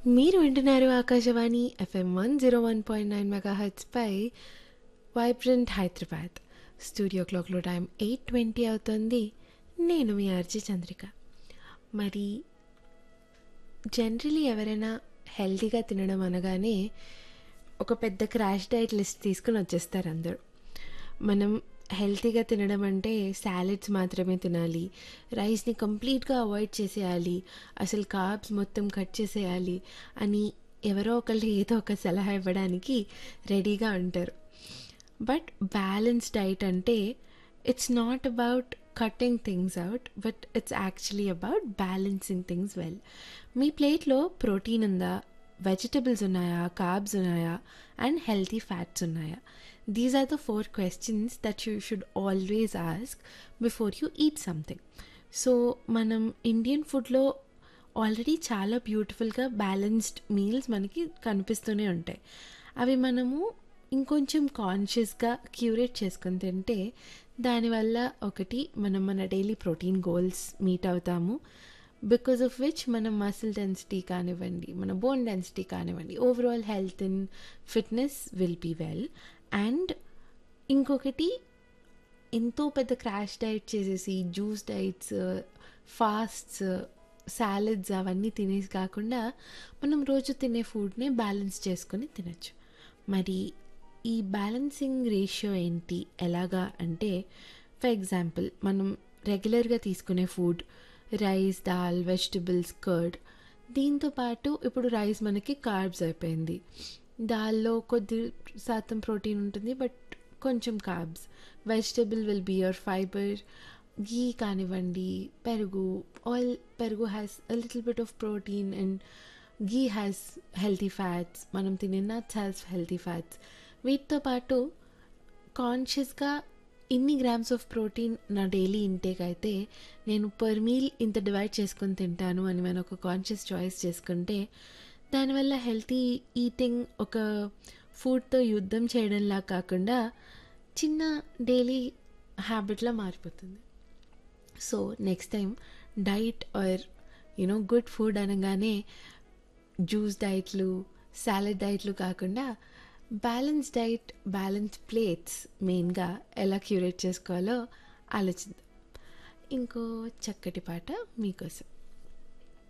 మీరు వింటున్నారు Akashvani FM one zero one point nine mega పై వైబ్రెంట్ హైదరాబాద్ స్టూడియో క్లాక్లో టైం ఎయిట్ ట్వంటీ అవుతుంది నేను మీ ఆర్జీ చంద్రిక మరి జనరలీ ఎవరైనా హెల్తీగా తినడం అనగానే ఒక పెద్ద క్రాష్ డైట్ లిస్ట్ తీసుకుని వచ్చేస్తారు అందరూ మనం హెల్తీగా తినడం అంటే సాలెడ్స్ మాత్రమే తినాలి రైస్ని కంప్లీట్గా అవాయిడ్ చేసేయాలి అసలు కార్బ్స్ మొత్తం కట్ చేసేయాలి అని ఎవరో ఒకళ్ళు ఏదో ఒక సలహా ఇవ్వడానికి రెడీగా ఉంటారు బట్ బ్యాలెన్స్ డైట్ అంటే it's not about cutting things out but it's actually about balancing things well మీ ప్లేట్లో ప్రోటీన్ ఉందా వెజిటబుల్స్ ఉన్నాయా కార్బ్స్ ఉన్నాయా అండ్ హెల్తీ ఫ్యాట్స్ ఉన్నాయా these are the four questions that you should always ask before you eat something so మనం Indian ఫుడ్లో already చాలా బ్యూటిఫుల్గా బ్యాలెన్స్డ్ మీల్స్ మనకి కనిపిస్తూనే ఉంటాయి అవి మనము ఇంకొంచెం కాన్షియస్గా క్యూరేట్ చేసుకొని తింటే దానివల్ల ఒకటి మనం మన డైలీ ప్రోటీన్ గోల్స్ మీట్ అవుతాము బికాస్ ఆఫ్ విచ్ మన మసిల్ డెన్సిటీ కానివ్వండి మన బోన్ డెన్సిటీ కానివ్వండి overall health and fitness will be well and ఇంకొకటి ఎంతో పెద్ద క్రాష్ డైట్ చేసేసి జ్యూస్ డైట్స్ ఫాస్ట్స్ సాలడ్స్ అవన్నీ తినేసి కాకుండా మనం రోజు తినే ఫుడ్ని బ్యాలెన్స్ చేసుకొని తినచ్చు మరి ఈ బ్యాలెన్సింగ్ రేషియో ఏంటి ఎలాగా అంటే ఫర్ ఎగ్జాంపుల్ మనం రెగ్యులర్గా తీసుకునే food rice dal vegetables curd దీంతో పాటు ఇప్పుడు రైస్ మనకి కార్బ్స్ అయిపోయింది దాల్లో కొద్ది శాతం ప్రోటీన్ ఉంటుంది బట్ కొంచెం carbs vegetable will be your fibre ghee కానివ్వండి పెరుగు ఆయిల్ పెరుగు has a little bit of protein and ghee has healthy fats మనం తినే నట్స్ హ్యాస్ హెల్తీ ఫ్యాట్స్ వీటితో పాటు కాన్షియస్గా ఇన్ని గ్రామ్స్ ఆఫ్ ప్రోటీన్ నా డైలీ ఇంటేక్ అయితే నేను పర్ మీల్ ఇంత డివైడ్ చేసుకొని తింటాను అని మనం ఒక కాన్షియస్ చాయిస్ చేసుకుంటే దానివల్ల హెల్తీ ఈటింగ్ ఒక ఫుడ్తో యుద్ధం చేయడంలా కాకుండా చిన్న డైలీ హ్యాబిట్లా మారిపోతుంది so next time diet or you know good food అనగానే జ్యూస్ డైట్లు సాలెడ్ డైట్లు కాకుండా బ్యాలెన్స్ డైట్ బ్యాలెన్స్ ప్లేట్స్ మెయిన్గా ఎలా క్యూరేట్ చేసుకోవాలో ఆలోచిద్దాం ఇంకో చక్కటి పాట మీకోసం